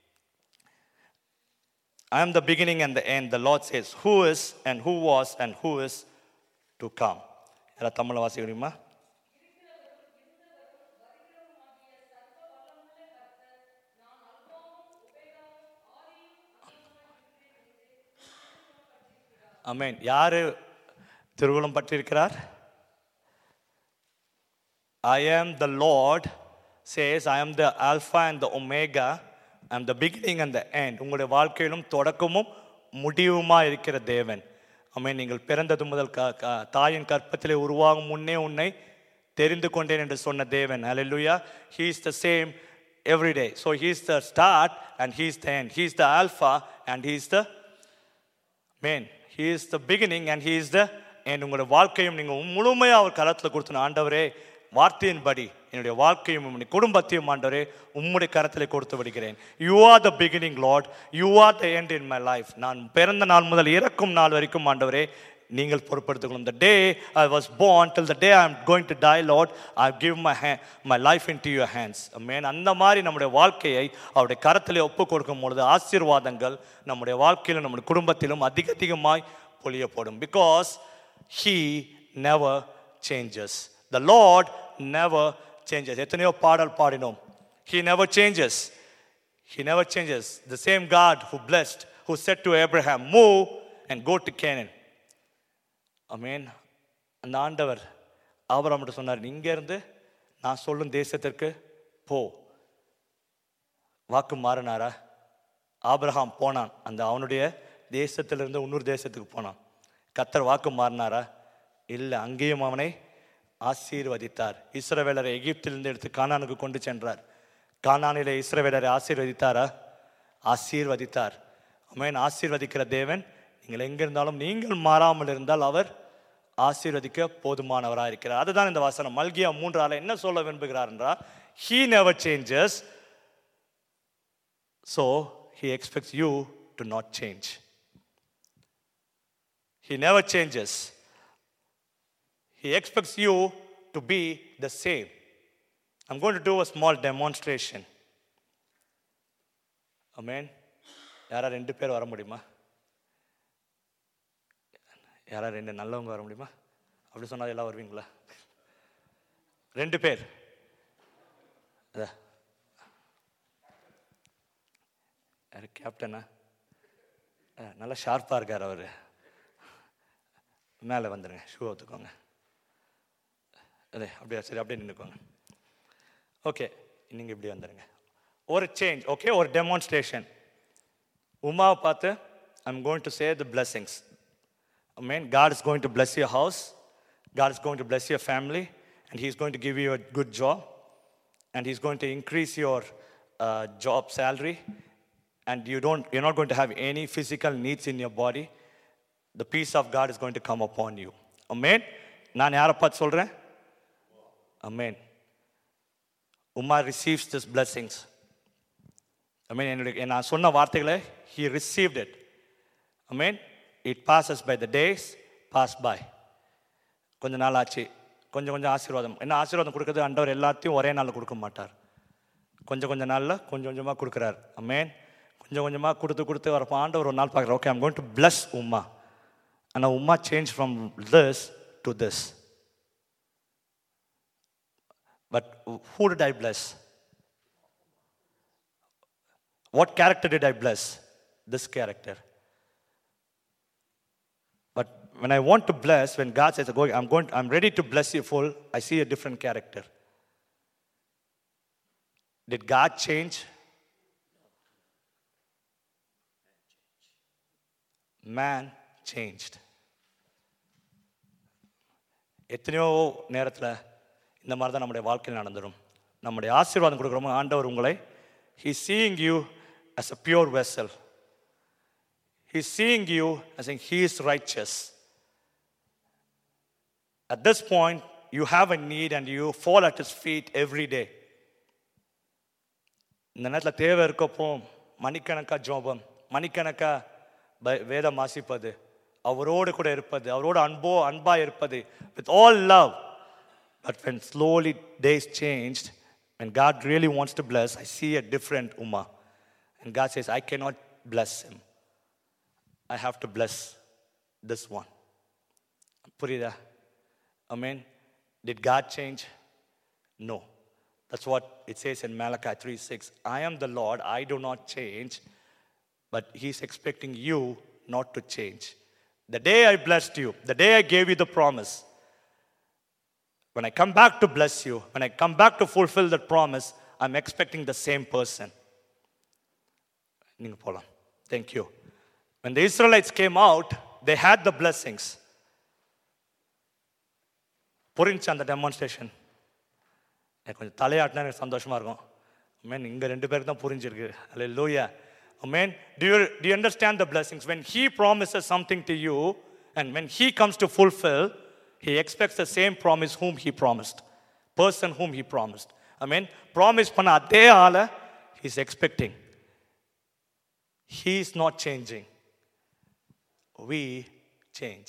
I am the beginning and the end. The Lord says, Who is and who was and who is to come. யாராவது தமிழில் வாசிக்க முடியுமா அமேன் யாரு திருவுளம் பற்றியிருக்கிறார் I am the Lord says, I am the Alpha and the Omega, I am the beginning and the end. உங்களுடைய வாழ்க்கையிலும் தொடக்கமும் முடிவுமா இருக்கிற தேவன் அமேன் நீங்கள் பிறந்தது முதல் க க- தாயின் கற்பத்திலே உருவாகும் முன்னே உன்னை தெரிந்து கொண்டேன் என்று சொன்ன தேவன் hallelujah he is the same every day so he is the start and he is the end he is the alpha and he is the amen he is the beginning and he is the end உங்களுடைய வாழ்க்கையும் நீங்கள் முழுமையாக அவர் கரத்தில் கொடுத்தன ஆண்டவரே வார்த்தையின்படி என்னுடைய வாழ்க்கையும் உம்முடைய குடும்பத்தையும் ஆண்டவரே உம்முடைய கரத்தில் கொடுத்து விடுகிறேன் you are the beginning lord you are the end in my life நான் பிறந்த நாள் முதல் இறக்கும் நாள் வரைக்கும் ஆண்டவரே நீங்கள் பொறுப்படுத்திக்கணும் the day I was born till the day I am going to die Lord I give my hand, my life into your hands amen அந்த மாதிரி நம்முடைய வாழ்க்கையை அவருடைய கரத்திலே ஒப்பு கொடுக்கும் பொழுது ஆசீர்வாதங்கள் நம்முடைய வாழ்க்கையிலும் நம்முடைய குடும்பத்திலும் அதிக அதிகமாய் பொழியப்படும் because he never changes the Lord never changes எத்தனையோ பாடல் பாடினோம் he never changes he never changes the same God who blessed who said to Abraham move and go to Canaan அமேன் அந்த ஆண்டவர் ஆபராம்கிட்ட சொன்னார் இங்க இருந்து நான் சொல்லும் தேசத்திற்கு போ வாக்கு மாறினாரா ஆபிரகாம் போனான் அந்த அவனுடைய தேசத்திலிருந்து இன்னொரு தேசத்துக்கு போனான் கத்தர் வாக்கு மாறினாரா இல்லை அங்கேயும் அவனை ஆசீர்வதித்தார் இஸ்ரவேலரை எகிப்திலிருந்து எடுத்து கானானுக்கு கொண்டு சென்றார் கானானிலே இஸ்ரவேலரை ஆசீர்வதித்தாரா ஆசீர்வதித்தார் அமேன் ஆசீர்வதிக்கிற தேவன் நீங்கள் எங்க இருந்தாலும் நீங்கள் மாறாமல் இருந்தால் அவர் ஆசீர்வதிக்க போதுமானவராக இருக்கிறார் அதுதான் இந்த வசனம் மல்கியா மூன்றால என்ன சொல்ல விரும்புகிறார் என்றால் he never changes so he expects you to not change he never changes He expects you to be the same. I'm going to do a small demonstration. Amen. யாரா ரெண்டு பேர் வர முடியுமா யாரா ரெண்டு நல்லவங்க வர முடியுமா அப்படி சொன்னா எல்லாம் வருவீங்களா ரெண்டு பேர் அதா. யாரு கேப்டனா அஹ், நல்லா ஷார்ப்பாக இருக்கார் அவர் மேலே வந்துடுங்க ஷூ ஒத்துக்கோங்க அதே அப்படியே சரி அப்படியே நின்றுக்கோங்க ஓகே நீங்கள் இப்படி வந்துடுங்க ஒரு சேஞ்ச் ஓகே ஒரு டெமான்ஸ்ட்ரேஷன் உமாவை பார்த்து I'm going to say the blessings I mean, God is going to bless your house. God is going to bless your family. And He's going to give you a good job. And He's going to increase your uh, job salary. And you don't, you're not going to have any physical needs in your body. The peace of God is going to come upon you. Amen. நான் யாரை பார்த்து சொல்கிறேன் Amen. Uma receives this blessings. I mean, என்னுடைய நான் சொன்ன வார்த்தைகளை he received it. I mean, it passes by the days, pass by. கொஞ்ச நாள் ஆச்சு கொஞ்சம் கொஞ்சம் ஆசீர்வாதம் என்ன ஆசீர்வாதம் கொடுக்குறது ஆண்டவர் எல்லாத்தையும் ஒரே நாளில் கொடுக்க மாட்டார் கொஞ்சம் கொஞ்சம் நாளில் கொஞ்சம் கொஞ்சமாக கொடுக்குறாரு அமேன் கொஞ்சம் கொஞ்சமாக கொடுத்து கொடுத்து வரப்போ ஆண்டவர் ஒரு நாள் பார்க்குறாரு okay I'm going to bless Uma ஆனால் Uma change from this to this but who did I bless? What character did I bless? This character. But when I want to bless, when God says, "Go- I'm, going, I'm ready to bless you full, I see a different character. Did God change? Man changed. எத்தனையோ நேரத்தில் இந்த மாதிரி தான் நம்முடைய வாழ்க்கையில் நடந்துடும் நம்முடைய ஆசீர்வாதம் கொடுக்குறோமோ ஆண்டவர் உங்களை he seeing you as a pure vessel He's seeing you as saying he is righteous. At this point, you have a need and you fall at his feet every day. இந்த நேரத்தில் தேவை இருக்கப்போ மணிக்கணக்கா ஜோபம் மணிக்கணக்கா ப- வேதம் வாசிப்பது அவரோடு கூட இருப்பது அவரோடு அன்போ அன்பா இருப்பது with all love but when slowly days changed when God really wants to bless I see a different Uma and God says I cannot bless him I have to bless this one. புரியுதா I mean, did God change? No. That's what it says in Malachi 3 6. I am the Lord, I do not change, but He's expecting you not to change. The day I blessed you, the day I gave you the promise, when I come back to bless you, when I come back to fulfill that promise, I'm expecting the same person. நீங்க போலாம் Thank you. When the Israelites came out, they had the blessings. புரிஞ்சு அந்த demonstration எனக்கு கொஞ்சம் தலையாட்டினா எனக்கு சந்தோஷமா இருக்கும் man இங்க ரெண்டு பேருக்கு தான் புரிஞ்சிருக்கு hallelujah amen do you do you understand the blessings when he promises something to you and when he comes to fulfill he expects the same promise whom he promised person whom he promised i mean promise பண்ண அதே ஆளை he's expecting he is not changing we change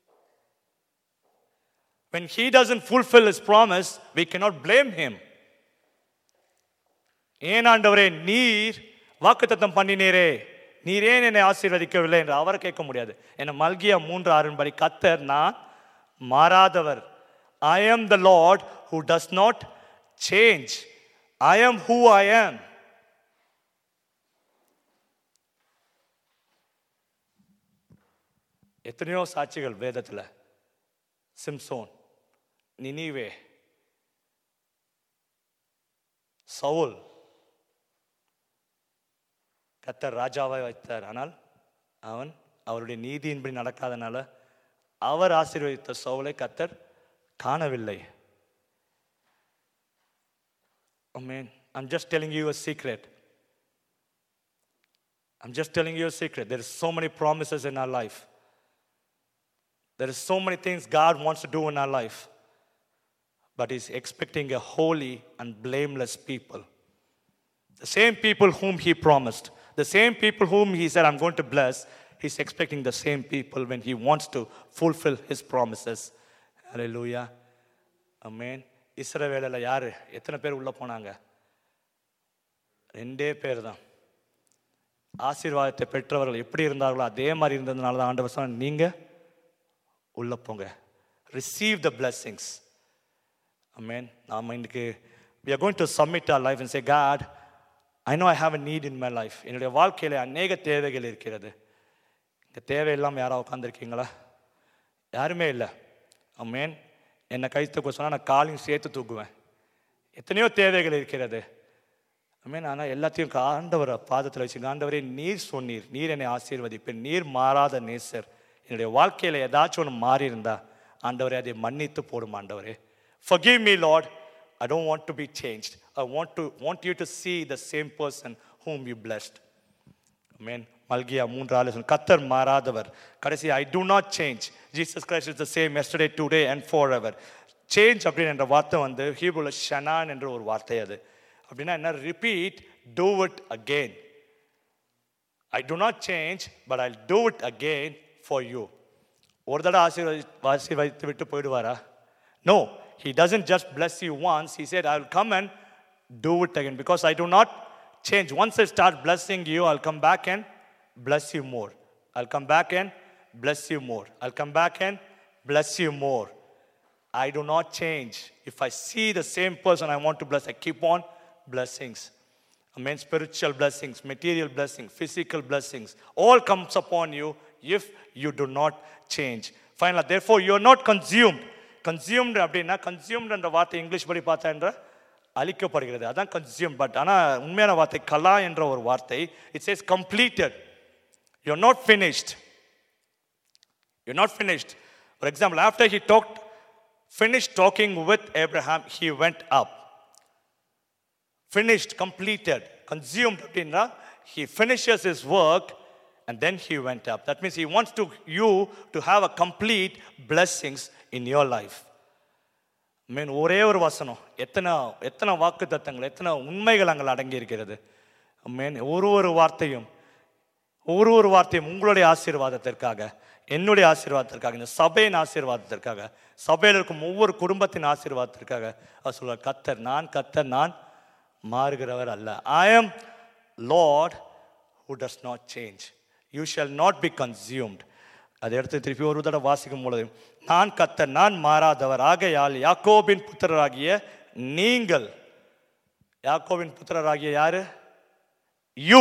when he doesn't fulfill his promise we cannot blame him ஏன் ஆண்டவரே நீர் வாக்குத்தத்தம் பண்ணினீரே நீர் ஏன் என்னை ஆசீர்வதிக்கவில்லை என்று அவரை கேட்க முடியாது என்ன மல்கியா மூன்று ஆறின் படி கத்தர் நான் மாறாதவர் I am the lord who does not change i am who i am எத்தனையோ சாட்சிகள் வேதத்தில் சிம்சோன் நினிவே சவுல் கத்தர் ராஜாவை வைத்தார் ஆனால் அவன் அவருடைய நீதியின்படி நடக்காதனால அவர் ஆசீர்வதித்த சவுலை கத்தர் காணவில்லை Amen. I'm just telling you a secret. I'm just telling you a secret. There is so many promises in our life. There is so many things God wants to do in our life. But He's expecting a holy and blameless people. The same people whom He promised, the same people whom He said, I'm going to bless, He's expecting the same people when He wants to fulfill His promises. Hallelujah. Amen. இஸ்ரவேலில் யாரு எத்தனை பேர் உள்ள போனாங்க ரெண்டே பேர் தான் ஆசீர்வாதத்தை பெற்றவர்கள் எப்படி இருந்தார்களோ அதே மாதிரி இருந்ததுனால தான் ஆண்டவர் சொன்னார் நீங்க உள்ள போங்க ரிசீவ் த blessings அமேன் நாம் இன்னைக்கு we are going to submit our life and say God I know I have a need in my life என்னுடைய வாழ்க்கையில அநேக தேவைகள் இருக்கிறது இந்த தேவையெல்லாம் யாரா உட்காந்துருக்கீங்களா யாருமே இல்லை அமேன் என்னை கை தூக்க சொன்னால் நான் காலையும் சேர்த்து தூக்குவேன் எத்தனையோ தேவைகள் இருக்கிறது அமேன் ஆனால் எல்லாத்தையும் ஆண்டவரை பாதத்தில் வச்சு ஆண்டவரே நீர் சொன்னீர் நீர் என்னை ஆசீர்வதிப்பேன் நீர் மாறாத நேசர் என்னுடைய வாழ்க்கையில் ஏதாச்சும் ஒன்று மாறி இருந்தா ஆண்டவரே அதை மன்னித்து போடும் ஆண்டவரே forgive me lord i don't want to be changed i want to want you to see the same person whom you blessed Amen. மல்கியா மூன்று ஆலோசனை சொன்ன கத்தர் மாறாதவர் கடைசி I do not change Jesus Christ is the same yesterday today and for ever change அப்படின்னு என்ற வார்த்தை வந்து ஹீப்ரூல ஷனான் என்ற ஒரு வார்த்தை அது அப்படின்னா என்ன repeat do it again I do not change but I do it again for you ஒரு தடவை ஆசீர்வதி ஆசீர்வதித்து விட்டு போயிடுவாரா no he doesn't just bless you once he said i'll come and do it again because i do not change once i start blessing you i'll come back and bless you more i'll come back and bless you more i'll come back and bless you more i do not change if i see the same person i want to bless i keep on blessings I mean, spiritual blessings, material blessings, physical blessings, all comes upon you if you do not change. Finally, therefore, you are not consumed. Consumed அப்படின்னா consumed என்ற வார்த்தை English படி பார்த்தா என்ற அழிக்கப்படுகிறது அதான் consumed but ஆனால் உண்மையான வார்த்தை கலா என்ற ஒரு வார்த்தை it says completed you're not finished you're not finished for example after he talked finished talking with abraham he went up finished, completed, consumed அப்படின்னா he finishes his work and then he went up. That means he wants to you to have a complete blessings in your life. Mean ஒரே ஒரு வசனம் எத்தனை எத்தனை வாக்கு தத்தங்கள் எத்தனை உண்மைகள் அங்கே அடங்கி இருக்கிறது மீன் ஒரு ஒரு வார்த்தையும் ஒரு ஒரு வார்த்தையும் உங்களுடைய ஆசீர்வாதத்திற்காக என்னுடைய ஆசீர்வாதத்திற்காக இந்த சபையின் ஆசீர்வாதத்திற்காக சபையில் இருக்கும் ஒவ்வொரு குடும்பத்தின் ஆசீர்வாதத்திற்காக அவர் சொல்வார் கத்தர் நான் கத்தர் நான் மாறுகிறவர் அல்ல I am lord who does not change you shall not be consumed அதை எடுத்து திருப்பி ஒரு தடவை வாசிக்கும் பொழுது நான் கத்தர் நான் மாறாதவர் ஆகையால் யாக்கோபின் புத்திரராகிய நீங்கள் யாக்கோபின் புத்திரராகிய யாரு you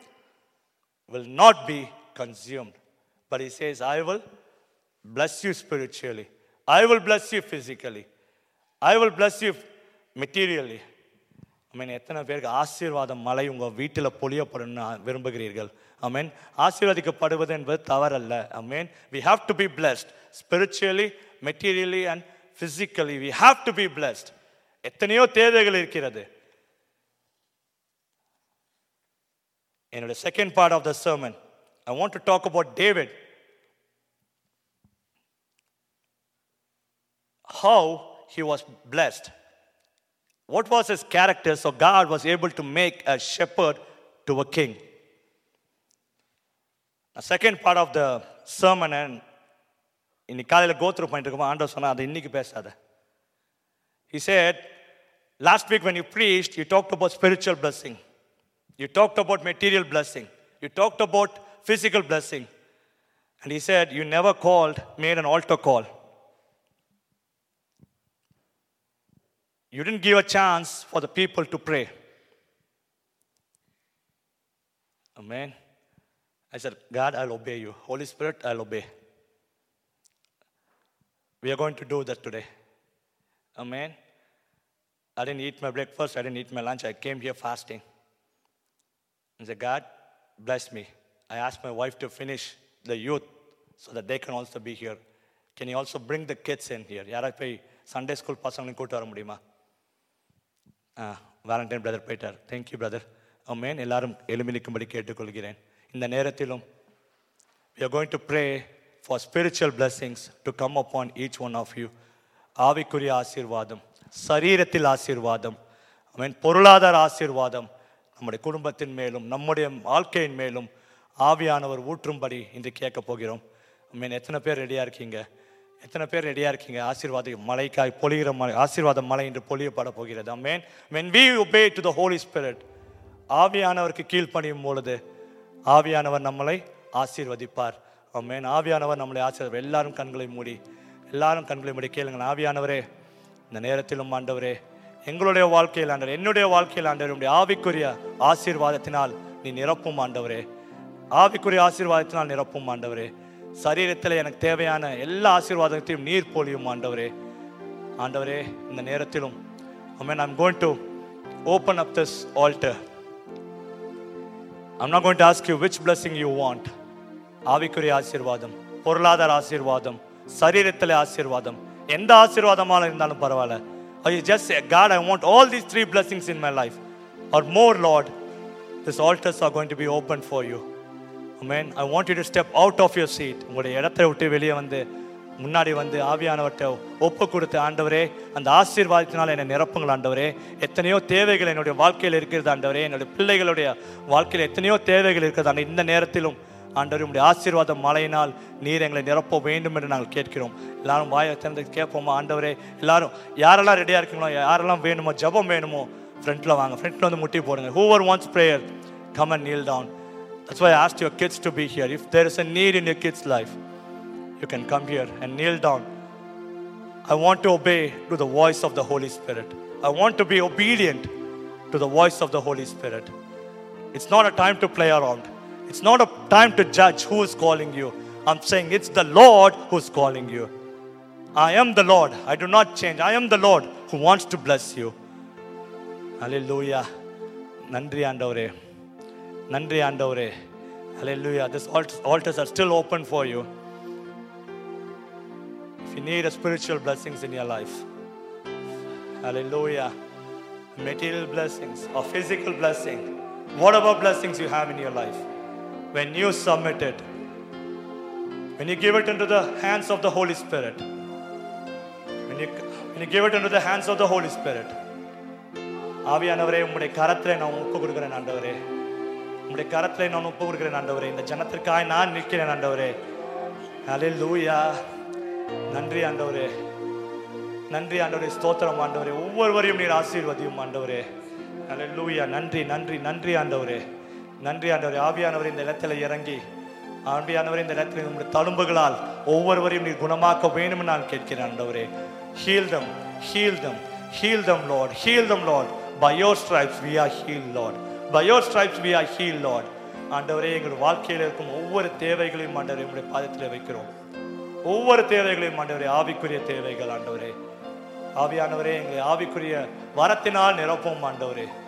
will not be consumed. But he says, I will bless you spiritually. I will bless you physically. I will bless you materially. Mean எத்தனை பேருக்கு ஆசீர்வாதம் மழை உங்கள் வீட்டில் பொழியப்படணும்னு விரும்புகிறீர்கள் அமேன் ஆசீர்வதிக்கப்படுவது என்பது தவறல்ல amen we have to be blessed spiritually materially and physically we have to be blessed எத்தனையோ தேவைகள் இருக்கிறது என்னோட second part of the sermon I want to talk about David how he was blessed. What was his character so God was able to make a shepherd to a king? The second part of the sermon and இன்னைக்கு காலையில் go through பண்ணிட்டு இருக்கோம் ஆண்டவர் சொன்னா அதை இன்னைக்கு பேசாத He said, last week when you preached, you talked about spiritual blessing. You talked about material blessing. You talked about physical blessing. And he said, you never called, made an altar call. You didn't give a chance for the people to pray. Amen. I said, God, I'll obey you. Holy Spirit, I'll obey. We are going to do that today. Amen. I didn't eat my breakfast, I didn't eat my lunch. I came here fasting. And said, God, bless me. I asked my wife to finish the youth so that they can also be here. Can you also bring the kids in here? யாராவது போய் Sunday school பசங்களையும் கூட்டு வர முடியுமா ஆ Valentine brother போயிட்டார் thank you brother amen எல்லாரும் எளிமைக்கும்படி கேட்டுக்கொள்கிறேன் இந்த நேரத்திலும் we are going to pray for spiritual blessings to come upon each one of you ஆவிக்குரிய ஆசீர்வாதம் சரீரத்தில் ஆசீர்வாதம் அவன் பொருளாதார ஆசீர்வாதம் நம்முடைய குடும்பத்தின் மேலும் நம்முடைய வாழ்க்கையின் மேலும் ஆவியானவர் ஊற்றும்படி இன்று கேட்க போகிறோம் மீன் எத்தனை பேர் ரெடியாக இருக்கீங்க எத்தனை பேர் ரெடியாக இருக்கீங்க ஆசீர்வாத மலைக்காய் பொழிகிற மலை ஆசீர்வாத மலை என்று பொழியப்பட போகிறது amen when we obey to the holy spirit ஆவியானவருக்கு கீழ்ப்பணியும் பொழுது ஆவியானவர் நம்மளை ஆசீர்வதிப்பார் அம்மேன் ஆவியானவர் நம்மளை ஆசீர்வதி எல்லாரும் கண்களை மூடி எல்லாரும் கண்களை மூடி கேளுங்கள் ஆவியானவரே இந்த நேரத்திலும் ஆண்டவரே எங்களுடைய வாழ்க்கையில் ஆண்டவர் என்னுடைய வாழ்க்கையில் ஆண்டவர் உடைய ஆவிக்குரிய ஆசீர்வாதத்தினால் நீ நிரப்பும் ஆண்டவரே ஆவிக்குரிய ஆசீர்வாதத்தினால் நிரப்பும் ஆண்டவரே சரீரத்தில் எனக்கு தேவையான எல்லா ஆசீர்வாதத்தையும் நீர் பொழியும் ஆண்டவரே ஆண்டவரே இந்த நேரத்திலும் amen I'm going to open up this altar I'm not going to ask you which blessing you want ஆவிக்குரிய ஆசீர்வாதம் பொருளாதார ஆசீர்வாதம் சரீரத்தில் ஆசீர்வாதம் எந்த ஆசீர்வாதமாக இருந்தாலும் பரவாயில்ல or you just say God I want all these three blessings in my life or more Lord these altars are going to be open for you Amen. I want you to step out of your seat. உங்களுடைய இடத்தை விட்டு வெளியே வந்து முன்னாடி வந்து ஆவியானவர்கிட்ட ஒப்பு கொடுத்து ஆண்டவரே அந்த ஆசீர்வாதத்தினால் என்னை நிரப்புங்கள் ஆண்டவரே எத்தனையோ தேவைகள் என்னுடைய வாழ்க்கையில் இருக்கிறது ஆண்டவரே என்னுடைய பிள்ளைகளுடைய வாழ்க்கையில் எத்தனையோ தேவைகள் இருக்கிறது ஆண்டு இந்த நேரத்திலும் ஆண்டவர் உடைய ஆசீர்வாத மழையினால் நீர் எங்களை நிரப்ப வேண்டும் என்று நாங்கள் கேட்கிறோம் எல்லாரும் வாயை திறந்து கேட்போமா ஆண்டவரே எல்லாரும் யாரெல்லாம் ரெடியாக இருக்கீங்களோ யாரெல்லாம் வேணுமோ ஜெபம் வேணுமோ ஃப்ரண்ட்டில் வாங்க ஃப்ரண்ட்டில் வந்து முட்டி போடுங்க whoever wants prayer come and kneel down That's why I asked your kids to be here. If there is a need in your kids' life, you can come here and kneel down. I want to obey to the voice of the Holy Spirit. I want to be obedient to the voice of the Holy Spirit. It's not a time to play around. It's not a time to judge who is calling you. I'm saying it's the Lord who's calling you. I am the Lord. I do not change. I am the Lord who wants to bless you. Hallelujah. நன்றி ஆண்டவரே நன்றி ஆண்டவரே Hallelujah. This alt- altars are still open for you. If you need a spiritual blessings in your life, Hallelujah. Material blessings or physical blessing, whatever blessings you have in your life, when you submit it, when you give it into the hands of the Holy Spirit, when you, when you give it into the hands of the Holy Spirit, ஆவியானவரே உம்முடைய கரத்திலே நான் ஒப்பு கொடுக்கிறேன் ஆண்டவரே உம்முடைய கரத்திலே நான் ஒப்பு கொடுக்கிறேன் ஆண்டவரே இந்த ஜனத்திற்காக நான் நிற்கிறேன் ஆண்டவரே ஹalleluya நன்றி ஆண்டவரே நன்றி ஆண்டவரே ஸ்தோத்திரம் ஆண்டவரே ஒவ்வொருவரையும் நீர் ஆசீர்வதியும் ஆண்டவரே ஹalleluya நன்றி நன்றி நன்றி ஆண்டவரே நன்றி ஆண்டவரே ஆவியானவரே இந்த இடத்துல இறங்கி ஆவியானவரே இந்த இடத்துல உங்களுடைய தழும்புகளால் ஒவ்வொருவரையும் நீர் குணமாக்க வேண்டும் என்று நான் கேட்கிறேன் ஆண்டவரே heal them heal them heal them lord heal them lord by your stripes we are heal lord by your stripes we are heal lord ஆண்டவரே எங்கள் வாழ்க்கையில் இருக்கும் ஒவ்வொரு தேவைகளையும் ஆண்டவரே உங்களுடைய பாதத்தில் வைக்கிறோம் ஒவ்வொரு தேவைகளையும் ஆண்டவரே ஆவிக்குரிய தேவைகள் ஆண்டவரே ஆவியானவரே எங்களை ஆவிக்குரிய வரத்தினால் நிரப்பும் ஆண்டவரே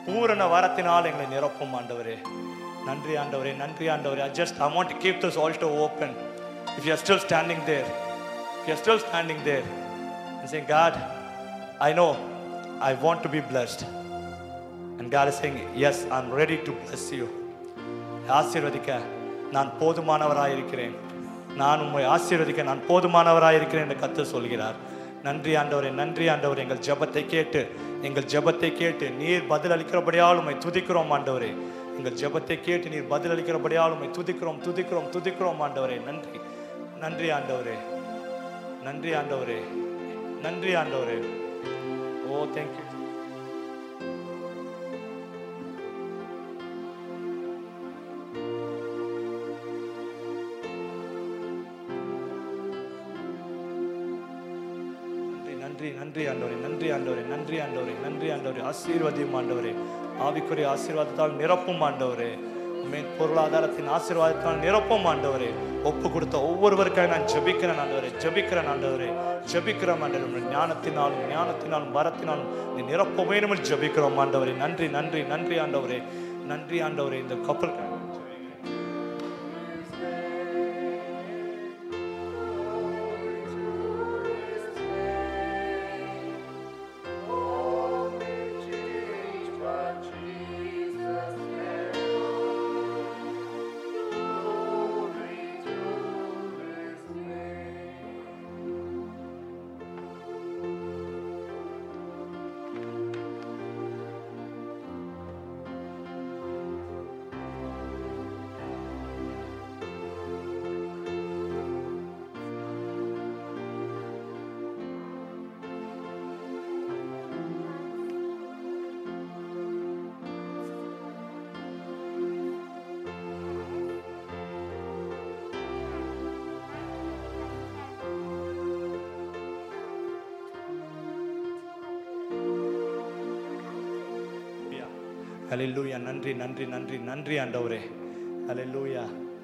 பூரண வரத்தினால் எங்களை நிரப்பும் ஆண்டவரே நன்றி ஆண்டவரே நன்றி ஆண்டவரே I just I want to keep this altar open if you are still standing there if you are still standing there and saying God I know I want to be blessed and God is saying yes I'm ready to bless you ஆசீர்வதிக்க நான் போதுமானவராயிருக்கிறேன் நான் உம்மை ஆசீர்வதிக்க நான் போதுமானவராயிருக்கிறேன் என்று கத்து சொல்கிறார் நன்றி ஆண்டவரே நன்றி ஆண்டவரே எங்கள் ஜெபத்தை கேட்டு எங்கள் ஜெபத்தை கேட்டு நீர் பதில் அளிக்கிறபடியால் உம்மை துதிக்கிறோம் ஆண்டவரே எங்கள் ஜெபத்தை கேட்டு நீர் பதில் அளிக்கிறபடியால் உம்மை துதிக்கிறோம் துதிக்கிறோம் துதிக்கிறோம் ஆண்டவரே நன்றி நன்றி ஆண்டவரே நன்றி ஆண்டவரே நன்றி ஆண்டவரே ஓ தேங்க்யூ நன்றி நன்றி நன்றி ஆண்டவரே நன்றி ஆண்டவரே நன்றி ஆண்டவரே நன்றி ஆண்டவரே ஆசீர்வதியும் ஆண்டவரே ஆவிக்குரிய ஆசீர்வாதத்தால் நிரப்பும் ஆண்டவரே உம்மின் பொருளாதாரத்தின் ஆசீர்வாதத்தால் நிரப்பும் ஆண்டவரே ஒப்பு கொடுத்த ஒவ்வொருவருக்காக நான் ஜெபிக்கிறேன் ஆண்டவரே ஜெபிக்கிறேன் ஆண்டவரே ஜெபிக்கிறோம் ஆண்டவரே உம்முடைய ஞானத்தினாலும் ஞானத்தினாலும் வரத்தினாலும் நீ நிரப்ப வேணும் என்று ஜெபிக்கிறோம் ஆண்டவரே நன்றி நன்றி நன்றி ஆண்டவரே நன்றி ஆண்டவரே இந்த கப்பல் ஹalleluya நன்றி நன்றி நன்றி நன்றி ஆண்டவரே ஹalleluya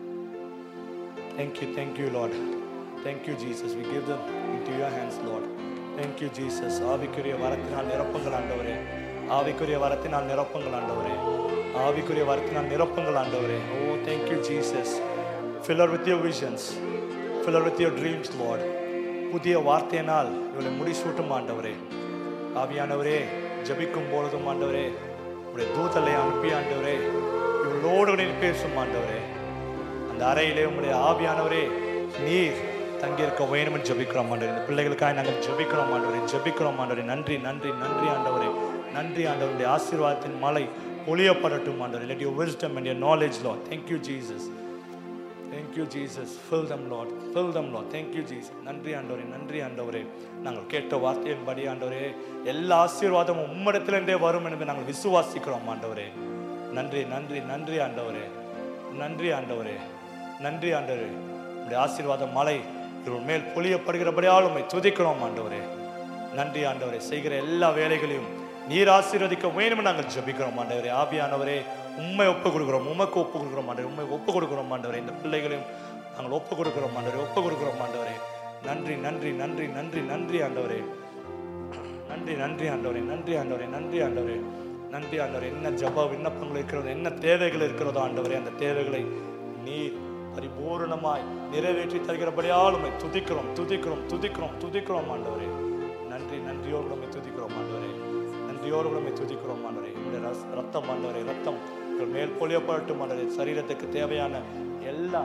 thank you thank you lord thank you jesus we give them into your hands lord thank you jesus ஆவிக்குரிய வரத்தினால் நிரப்புங்கள் ஆண்டவரே ஆவிக்குரிய வரத்தினால் நிரப்புங்கள் ஆண்டவரே ஆவிக்குரிய வரத்தினால் நிரப்புங்கள் ஆண்டவரே oh thank you jesus fill her with your visions fill her with your dreams lord புதிய வார்த்தையினால் இவளை முடிசூட்டும் ஆண்டவரே ஆவியானவரே ஜெபிக்கும் பொழுதும் ஆண்டவரே உடைய தூதலை அனுப்பி ஆண்டவரே இவளோடு நீர் பேசும் ஆண்டவரே அந்த அறையிலே உங்களுடைய ஆவியானவரே நீர் தங்கியிருக்க வேணும் என்று ஜெபிக்கிறோம் ஆண்டவரே இந்த பிள்ளைகளுக்காக நாங்கள் ஜெபிக்கிறோம் ஆண்டவரே ஜெபிக்கிறோம் ஆண்டவரே நன்றி நன்றி நன்றி ஆண்டவரே நன்றி ஆண்டவருடைய ஆசீர்வாதத்தின் மலை பொழியப்படட்டும் ஆண்டவரே let your wisdom and your knowledge lord thank you jesus thank you jesus fill them lord fill them lord thank you jesus நன்றி ஆண்டவரே நன்றி ஆண்டவரே நாங்கள் கேட்ட வார்த்தையின்படி ஆண்டவரே எல்லா ஆசீர்வாதமும் உம்மிடத்திலிருந்தே வரும் என்று நாங்கள் விசுவாசிக்கிறோம் ஆண்டவரே நன்றி நன்றி நன்றி ஆண்டவரே நன்றி ஆண்டவரே நன்றி ஆண்டவரே உடைய ஆசீர்வாத மலை இவள் மேல் பொழியப்படுகிறபடியால் உம்மை துதிக்கிறோம் ஆண்டவரே நன்றி ஆண்டவரே செய்கிற எல்லா வேலைகளையும் நீர் ஆசீர்வதிக்க வேணும் நாங்கள் ஜெபிக்கிறோம் ஆண்டவரே ஆவியானவரே உண்மை ஒப்பு கொடுக்கிறோம் உமக்கு ஒப்பு கொடுக்கிறோம் ஆண்டவரே உண்மை ஒப்பு கொடுக்கிறோம் ஆண்டவரே இந்த பிள்ளைகளையும் நாங்கள் ஒப்பு கொடுக்கிறோம் ஆண்டவரே ஒப்பு கொடுக்கிறோம் ஆண்டவரே நன்றி நன்றி நன்றி நன்றி நன்றி ஆண்டவரே நன்றி நன்றி ஆண்டவரே நன்றி ஆண்டவரே நன்றி ஆண்டவரே நன்றி ஆண்டவரே என்ன ஜப விண்ணப்பங்கள் இருக்கிறதோ என்ன தேவைகள் இருக்கிறதோ ஆண்டவரே அந்த தேவைகளை நீர் பரிபூரணமாய் நிறைவேற்றி தருகிறபடியால் உம்மை துதிக்கிறோம் துதிக்கிறோம் துதிக்கிறோம் துதிக்கிறோம் ஆண்டவரே நன்றி நன்றியோடு உம்மை துதிக்கிறோம் ஆண்டவரே நன்றியோடு உம்மை துதிக்கிறோம் ஆண்டவரே உங்களுடைய ரஸ் ரத்தம் ஆண்டவரே ரத்தம் உங்கள் மேல் பொழியப்படட்டும் ஆண்டவரே சரீரத்துக்கு தேவையான எல்லா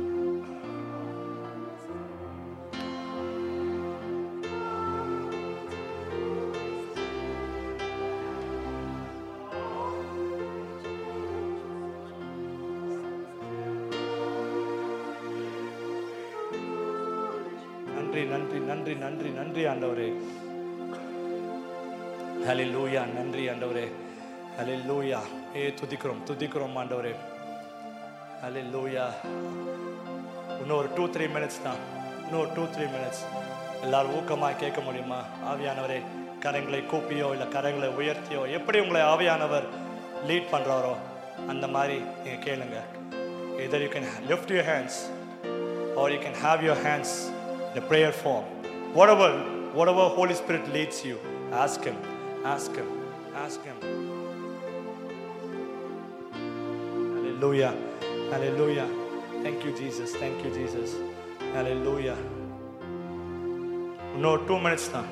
நன்றி நன்றி நன்றி நன்றி நன்றி ஆண்டவரே ஹalleluya நன்றி ஆண்டவரே ஹalleluya ஏ துதிக்கிறோம் துதிக்கிறோம் ஆண்டவரே ஹalleluya இன்னும் ஒரு டூ த்ரீ மினிட்ஸ் தான் இன்னும் டூ த்ரீ மினிட்ஸ் எல்லாரும் ஊக்கமாக கேட்க முடியுமா ஆவியானவரே கரங்களை கூப்பியோ இல்லை கரங்களை உயர்த்தியோ எப்படி உங்களை ஆவியானவர் லீட் பண்ணுறாரோ அந்த மாதிரி நீங்கள் கேளுங்க either you can lift your hands or you can have your hands in a prayer form. Whatever, whatever Holy Spirit leads you, ask Him, ask Him, ask Him. Hallelujah. Hallelujah. Thank you, Jesus. Thank you, Jesus. Hallelujah. இன்னொரு two minutes தான்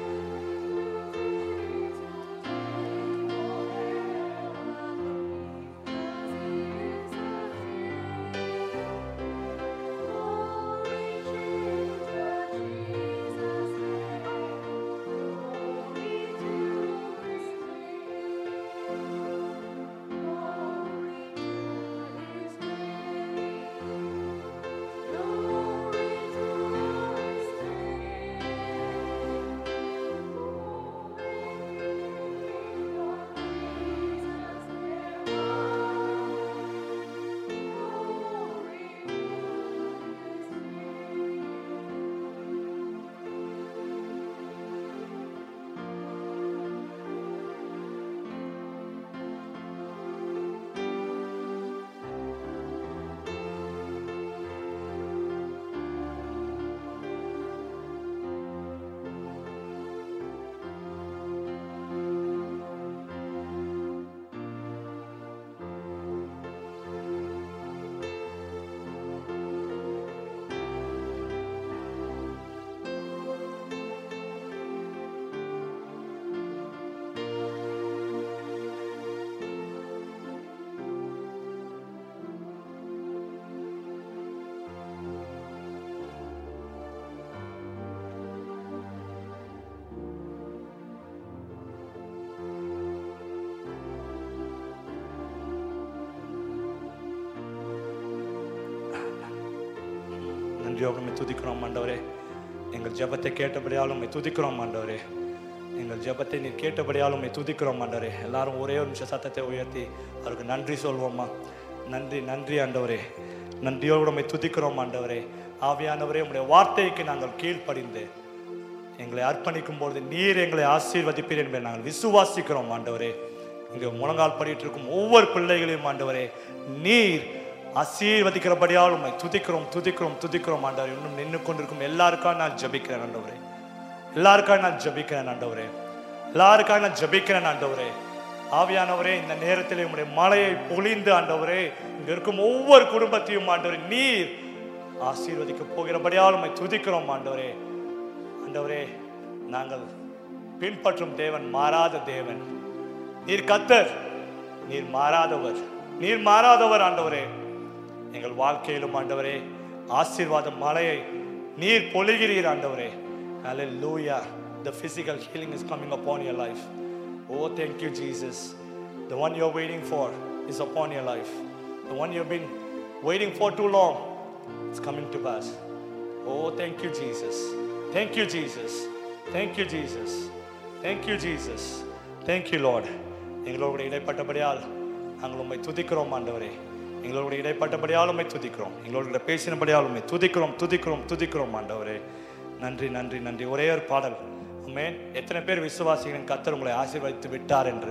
நன்றியோடு உம்மை துதிக்கிறோம் ஆண்டவரே எங்கள் ஜெபத்தை கேட்டபடியாலும் உம்மை துதிக்கிறோம் ஆண்டவரே எங்கள் ஜெபத்தை நீர் கேட்டபடியாலும் உம்மை துதிக்கிறோம் ஆண்டவரே எல்லாரும் ஒரே ஒரு நிமிஷம் சத்தத்தை உயர்த்தி அவருக்கு நன்றி சொல்வோம்மா நன்றி நன்றி ஆண்டவரே நன்றியோடு உம்மை துதிக்கிறோம் ஆண்டவரே ஆவியானவரே உம்முடைய வார்த்தைக்கு நாங்கள் கீழ்ப்படிந்து எங்களை அர்ப்பணிக்கும் பொழுது நீர் எங்களை ஆசீர்வதிப்பீர் என்பதை நாங்கள் விசுவாசிக்கிறோம் ஆண்டவரே இங்கே முழங்கால் படிட்டு இருக்கும் ஒவ்வொரு பிள்ளைகளையும் ஆண்டவரே நீர் ஆசீர்வதிக்கிறபடியால் உம்மை துதிக்கிறோம் துதிக்கிறோம் துதிக்கிறோம் ஆண்டவரே இன்னும் நின்று கொண்டிருக்கும் எல்லாருக்காக நான் ஜெபிக்கிறேன் ஆண்டவரே எல்லாருக்காக நான் ஜெபிக்கிறேன் ஆண்டவரே எல்லாருக்காக நான் ஜெபிக்கிறேன் ஆண்டவரே ஆவியானவரே இந்த நேரத்தில் உம்முடைய மலையை பொழிந்து ஆண்டவரே இங்க இருக்கும் ஒவ்வொரு குடும்பத்தையும் ஆண்டவரே நீர் ஆசீர்வதிக்க போகிறபடியால் உம்மை துதிக்கிறோம் ஆண்டவரே ஆண்டவரே நாங்கள் பின்பற்றும் தேவன் மாறாத தேவன் நீர் கத்தர் நீர் மாறாதவர் நீர் மாறாதவர் ஆண்டவரே எங்கள் வாழ்க்கையிலும் ஆண்டவரே ஆசீர்வாத மலையை நீர் பொழிகிறீர் ஆண்டவரே Hallelujah. The physical healing is coming upon your life. Oh, thank you, Jesus. The one you're waiting for is upon your life. The one you've been waiting for too long is coming to pass. Oh, thank you, Jesus. Thank you, Jesus. Thank you, Jesus. Thank you, Jesus. Thank you, Lord. எங்களோட இடைப்பட்டபடியால் நாங்கள் உண்மை துதிக்கிறோம் ஆண்டவரே எங்களோட இடைப்பட்டபடியால் உண்மை துதிக்கிறோம் எங்களோட பேசினபடியால் உண்மை துதிக்கிறோம் துதிக்கிறோம் துதிக்கிறோம் ஆண்டவரே நன்றி நன்றி நன்றி ஒரே ஒரு பாடல் அமேன் எத்தனை பேர் விசுவாசிக்கிறீங்க கத்தர் உங்களை ஆசீர்வதித்து விட்டார் என்று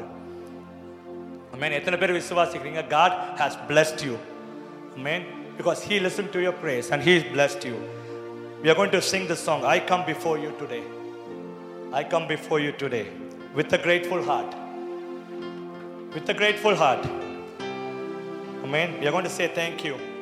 அமேன் எத்தனை பேர் விசுவாசிக்கிறீங்க God has blessed you amen because he listened to your praise and he has blessed you we are going to sing this song I come before you today I come before you today with a grateful heart with a grateful heart amen we are going to say thank you